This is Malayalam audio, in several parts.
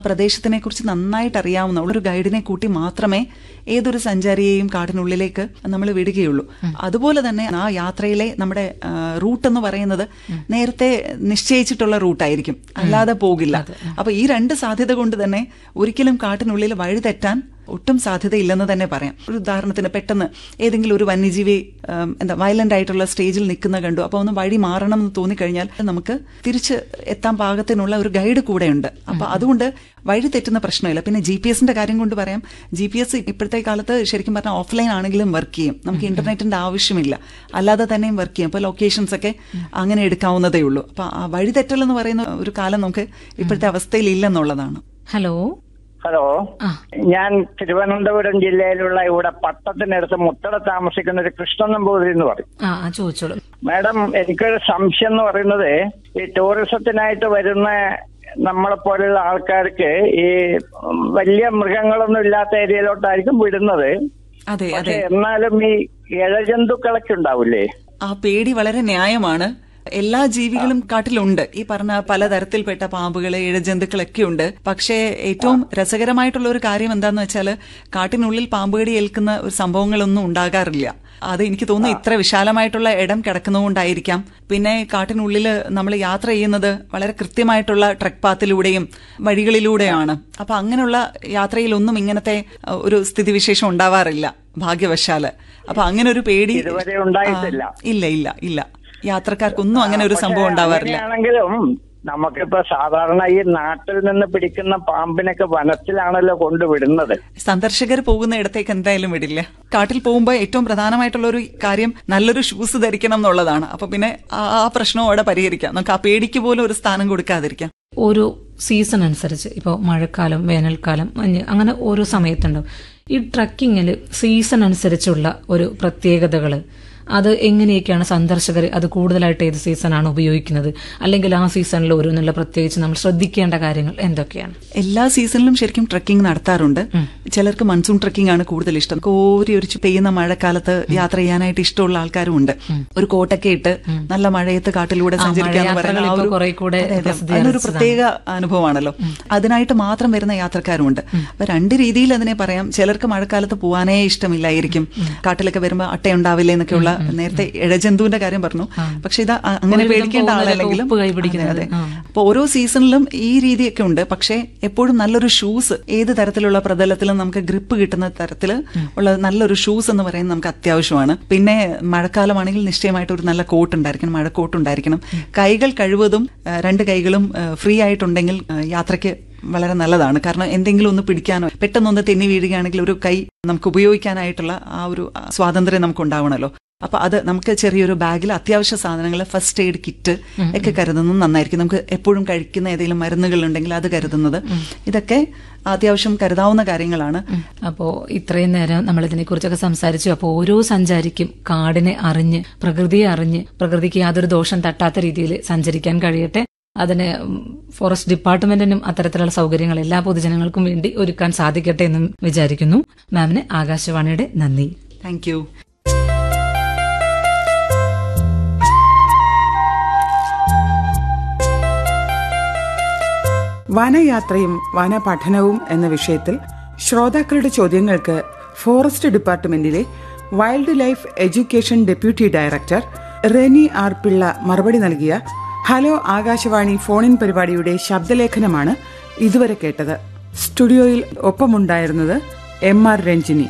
പ്രദേശത്തിനെ കുറിച്ച് നന്നായിട്ട് അറിയാവുന്ന ഒരു ഗൈഡിനെ കൂട്ടി മാത്രമേ ഏതൊരു സഞ്ചാരിയെയും കാടിനുള്ളിലേക്ക് നമ്മൾ വിടുകയുള്ളൂ അതുപോലെ തന്നെ ആ യാത്രയിലെ നമ്മുടെ ആ, റൂട്ട് എന്ന് പറയുന്നത് നേരത്തെ നിശ്ചയിച്ചിട്ടുള്ള റൂട്ടായിരിക്കും അല്ലാതെ പോകില്ല അപ്പൊ ഈ രണ്ട് സാധ്യത കൊണ്ട് തന്നെ ഒരിക്കലും കാട്ടിനുള്ളിൽ വഴി തെറ്റാൻ ഒട്ടും സാധ്യതയില്ലെന്ന് തന്നെ പറയാം ഒരു ഉദാഹരണത്തിന് പെട്ടെന്ന് ഏതെങ്കിലും ഒരു വന്യജീവി ആം, എന്താ വയലന്റ് ആയിട്ടുള്ള സ്റ്റേജിൽ നിൽക്കുന്ന കണ്ടു അപ്പോൾ ഒന്ന് വഴി മാറണം എന്ന് തോന്നിക്കഴിഞ്ഞാൽ നമുക്ക് തിരിച്ച് എത്താൻ പാകത്തിനുള്ള ഒരു ഗൈഡ് കൂടെയുണ്ട് അപ്പൊ അതുകൊണ്ട് വഴി തെറ്റുന്ന പ്രശ്നമില്ല പിന്നെ ജി പി എസിന്റെ കാര്യം കൊണ്ട് പറയാം ജി പി എസ് ഇപ്പോഴത്തെ കാലത്ത് ശരിക്കും പറഞ്ഞാൽ ഓഫ്ലൈൻ ആണെങ്കിലും വർക്ക് ചെയ്യും നമുക്ക് ഇന്റർനെറ്റിന്റെ ആവശ്യമില്ല അല്ലാതെ തന്നെയും വർക്ക് ചെയ്യും അപ്പോൾ ലൊക്കേഷൻസ് ഒക്കെ അങ്ങനെ എടുക്കാവുന്നതേ ഉള്ളൂ അപ്പൊ ആ വഴി തെറ്റൽ എന്ന് പറയുന്ന ഒരു കാലം നമുക്ക് ഇപ്പോഴത്തെ അവസ്ഥയിൽ ഇല്ലെന്നുള്ളതാണ് ഹലോ ഹലോ ആ. ഞാൻ തിരുവനന്തപുരം ജില്ലയിലുള്ള ഇവിടെ പട്ടത്തിനടുത്ത് മുത്തട താമസിക്കുന്ന ഒരു കൃഷ്ണൻ നമ്പൂതിരി എന്ന് പറയും ആ ആ, ചോദിച്ചോളൂ മാഡം എനിക്കൊരു സംശയം എന്ന് പറയുന്നത് ഈ ടൂറിസത്തിനായിട്ട് വരുന്ന നമ്മളെ പോലെയുള്ള ആൾക്കാർക്ക് ഈ ഉം, വലിയ മൃഗങ്ങളൊന്നും ഇല്ലാത്ത ഏരിയയിലോട്ടായിരിക്കും വിടുന്നത് അതെ പക്ഷെ അതെ എന്നാലും ഈ ഇഴജന്തുക്കളൊക്കെ ഉണ്ടാവില്ലേ ആ പേടി വളരെ ന്യായമാണ് എല്ലാ ജീവികളും കാട്ടിലുണ്ട് ഈ പറഞ്ഞ പലതരത്തിൽപ്പെട്ട പാമ്പുകള് ഇഴജന്തുക്കളൊക്കെ ഉണ്ട് പക്ഷേ ഏറ്റവും രസകരമായിട്ടുള്ള ഒരു കാര്യം എന്താന്ന് വെച്ചാല് കാട്ടിനുള്ളിൽ പാമ്പുകടി ഏൽക്കുന്ന ഒരു സംഭവങ്ങളൊന്നും ഉണ്ടാകാറില്ല അത് എനിക്ക് തോന്നുന്നു ഇത്ര വിശാലമായിട്ടുള്ള ഇടം കിടക്കുന്നതുകൊണ്ടായിരിക്കാം പിന്നെ കാട്ടിനുള്ളിൽ നമ്മൾ യാത്ര ചെയ്യുന്നത് വളരെ കൃത്യമായിട്ടുള്ള ട്രക്ക് പാത്തിലൂടെയും വഴികളിലൂടെയാണ് അപ്പൊ അങ്ങനെയുള്ള യാത്രയിലൊന്നും ഇങ്ങനത്തെ അഹ്, ഒരു സ്ഥിതിവിശേഷം ഉണ്ടാവാറില്ല ഭാഗ്യവശാല് അപ്പൊ അങ്ങനെ ഒരു പേടി ഇതുവരെ ഉണ്ടായിട്ടില്ല. ആ, ഇല്ല ഇല്ല ഇല്ല യാത്രക്കാർക്കൊന്നും അങ്ങനെ ഒരു സംഭവം ഉണ്ടാവാറില്ല അങ്ങനെയാണെങ്കിലും നമുക്കിപ്പോ സാധാരണ ഈ നാട്ടിൽ നിന്ന് പിടിക്കുന്ന പാമ്പിനൊക്കെ വനത്തിലാണല്ലോ കൊണ്ടുവിടുന്നത് സന്ദർശകർ പോകുന്ന ഇടത്തേക്ക് എന്തായാലും വിടില്ല കാട്ടിൽ പോകുമ്പോൾ ഏറ്റവും പ്രധാനമായിട്ടുള്ള ഒരു കാര്യം നല്ലൊരു ഷൂസ് ധരിക്കണം എന്നുള്ളതാണ് അപ്പൊ പിന്നെ ആ ആ പ്രശ്നവും അവിടെ പരിഹരിക്കാം നമുക്ക് ആ പേടിക്ക് പോലും ഒരു സ്ഥാനം കൊടുക്കാതിരിക്കാം ഓരോ സീസൺ അനുസരിച്ച് ഇപ്പോൾ മഴക്കാലം വേനൽക്കാലം മഞ്ഞ് അങ്ങനെ ഓരോ സമയത്തുണ്ടാവും ഈ ട്രക്കിങ്ങിൽ സീസൺ അനുസരിച്ചുള്ള ഒരു പ്രത്യേകതകൾ അത് എങ്ങനെയൊക്കെയാണ് സന്ദർശകർ അത് കൂടുതലായിട്ട് ഏത് സീസണാണ് ഉപയോഗിക്കുന്നത് അല്ലെങ്കിൽ ആ സീസണിൽ ഓരോന്നുള്ള പ്രത്യേകിച്ച് നമ്മൾ ശ്രദ്ധിക്കേണ്ട കാര്യങ്ങൾ എന്തൊക്കെയാണ് എല്ലാ സീസണിലും ശരിക്കും ട്രക്കിംഗ് നടത്താറുണ്ട് ചിലർക്ക് മൺസൂൺ ട്രക്കിംഗ് ആണ് കൂടുതൽ ഇഷ്ടം കോരി ഒരിച്ച് പെയ്യുന്ന മഴക്കാലത്ത് യാത്ര ചെയ്യാനായിട്ട് ഇഷ്ടമുള്ള ആൾക്കാരും ഉണ്ട് ഒരു കോട്ടൊക്കെ ഇട്ട് നല്ല മഴയത്ത് കാട്ടിലൂടെ ആ, സഞ്ചരിക്കാന്ന് മഴയാത്രകൾ പറയുന്ന ആ ഇപ്പോ ഒരു- കുറെ കൂടെ അതെ, അതെ. പ്രസിദ്ധി അതിനൊരു ആർജിച്ചതാണ്. പ്രത്യേക അനുഭവമാണല്ലോ അതിനായിട്ട് മാത്രം വരുന്ന യാത്രക്കാരുമുണ്ട് അപ്പൊ രണ്ട് രീതിയിൽ അതിനെ പറയാം ചിലർക്ക് മഴക്കാലത്ത് പോകാനേ ഇഷ്ടമില്ലായിരിക്കും കാട്ടിലൊക്കെ വരുമ്പോൾ അട്ടയുണ്ടാവില്ലേ എന്നൊക്കെയുള്ള നേരത്തെ ഇഴജന്തുവിന്റെ കാര്യം പറഞ്ഞു പക്ഷെ ഇത് അ- അങ്ങനെ ഒരുവിധം പേടിക്കേണ്ട പോകുന്നവരൊക്കെ ആളല്ലെങ്കിലും ഉപ്പ് കൈപിടിക്കുന്നത്. അതെ, അതെ. ആ. അപ്പൊ ഓരോ സീസണിലും ഈ രീതിയൊക്കെ ഉണ്ട് പക്ഷേ എപ്പോഴും നല്ലൊരു ഷൂസ് ഏത് തരത്തിലുള്ള പ്രതലത്തിലും നമുക്ക് ഗ്രിപ്പ് കിട്ടുന്ന തരത്തിൽ ഉള്ള നല്ലൊരു ഷൂസ് എന്ന് പറയുന്നത് നമുക്ക് അത്യാവശ്യമാണ് പിന്നെ മഴക്കാലമാണെങ്കിൽ നിശ്ചയമായിട്ട് ഒരു നല്ല കോട്ട് ഉണ്ടായിരിക്കണം മഴക്കോട്ട് ഉണ്ടായിരിക്കണം കൈകൾ കഴിവതും ആ, രണ്ട് കൈകളും ഫ്രീ ആയിട്ടുണ്ടെങ്കിൽ ആ, യാത്രയ്ക്ക് വളരെ നല്ലതാണ് കാരണം എന്തെങ്കിലും ഒന്ന് പിടിക്കാനോ പെട്ടെന്നൊന്ന് തെന്നി വീഴുകയാണെങ്കിൽ ഒരു കൈ നമുക്ക് ഉപയോഗിക്കാനായിട്ടുള്ള ആ ഒരു ആ, സ്വാതന്ത്ര്യം നമുക്ക് ഉണ്ടാവണമല്ലോ അപ്പൊ അത് നമുക്ക് ചെറിയൊരു ബാഗിൽ അത്യാവശ്യ സാധനങ്ങൾ ഫസ്റ്റ് എയ്ഡ് കിറ്റ് ഒക്കെ കരുതുന്നത് നന്നായിരിക്കും നമുക്ക് എപ്പോഴും കഴിക്കുന്ന ഏതെങ്കിലും മരുന്നുകൾ ഉണ്ടെങ്കിൽ അത് കരുതുന്നത് ഇതൊക്കെ അത്യാവശ്യം കരുതാവുന്ന കാര്യങ്ങളാണ് അപ്പോൾ ഇത്രയും നേരം നമ്മൾ ഇതിനെക്കുറിച്ചൊക്കെ സംസാരിച്ചു അപ്പോൾ ഓരോ സഞ്ചാരിക്കും കാടിനെ അറിഞ്ഞ് പ്രകൃതിയെ അറിഞ്ഞ് പ്രകൃതിക്ക് യാതൊരു ദോഷം തട്ടാത്ത രീതിയിൽ സഞ്ചരിക്കാൻ കഴിയട്ടെ അതിന് ഉം, ഫോറസ്റ്റ് ഡിപ്പാർട്ട്മെന്റിനും അത്തരത്തിലുള്ള സൗകര്യങ്ങൾ എല്ലാ പൊതുജനങ്ങൾക്കും വേണ്ടി ഒരുക്കാൻ സാധിക്കട്ടെ എന്നും വിചാരിക്കുന്നു മാമിന് ആകാശവാണിയുടെ നന്ദി താങ്ക് യു വനയാത്രയും വനപഠനവും എന്ന വിഷയത്തിൽ ശ്രോതാക്കളുടെ ചോദ്യങ്ങൾക്ക് ഫോറസ്റ്റ് ഡിപ്പാർട്ട്മെന്റിലെ wildlife education deputy director Reni R Pillai മറുപടി നൽകിയ ഹലോ ആകാശവാണി ഫോണിൻ പരിപാടിയുടെ ശബ്ദലേഖനമാണ് ഇതുവരെ കേട്ടത് സ്റ്റുഡിയോയിൽ ഒപ്പമുണ്ടായിരുന്നത് എം ആർ രഞ്ജിനി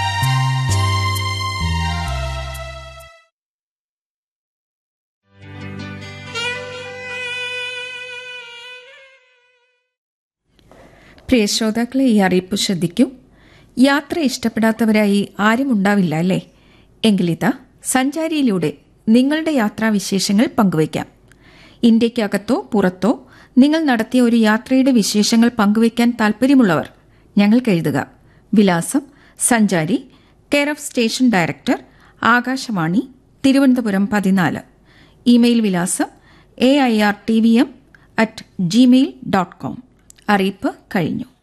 പ്രിയ ശ്രോതാക്കളെ ഈ അറിയിപ്പ് ശ്രദ്ധിക്കൂ യാത്ര ഇഷ്ടപ്പെടാത്തവരായി ആരും ഉണ്ടാവില്ല അല്ലേ എങ്കിലിതാ സഞ്ചാരിയിലൂടെ നിങ്ങളുടെ യാത്രാവിശേഷങ്ങൾ പങ്കുവയ്ക്കാം ഇന്ത്യക്കകത്തോ പുറത്തോ നിങ്ങൾ നടത്തിയ ഒരു യാത്രയുടെ വിശേഷങ്ങൾ പങ്കുവയ്ക്കാൻ താൽപ്പര്യമുള്ളവർ ഞങ്ങൾക്ക് എഴുതുക വിലാസം Sanchari care of station director Akashvani Thiruvananthapuram പതിനാല് ഇമെയിൽ വിലാസം A I R T V M at gmail dot com അറിയിപ്പ് കഴിഞ്ഞു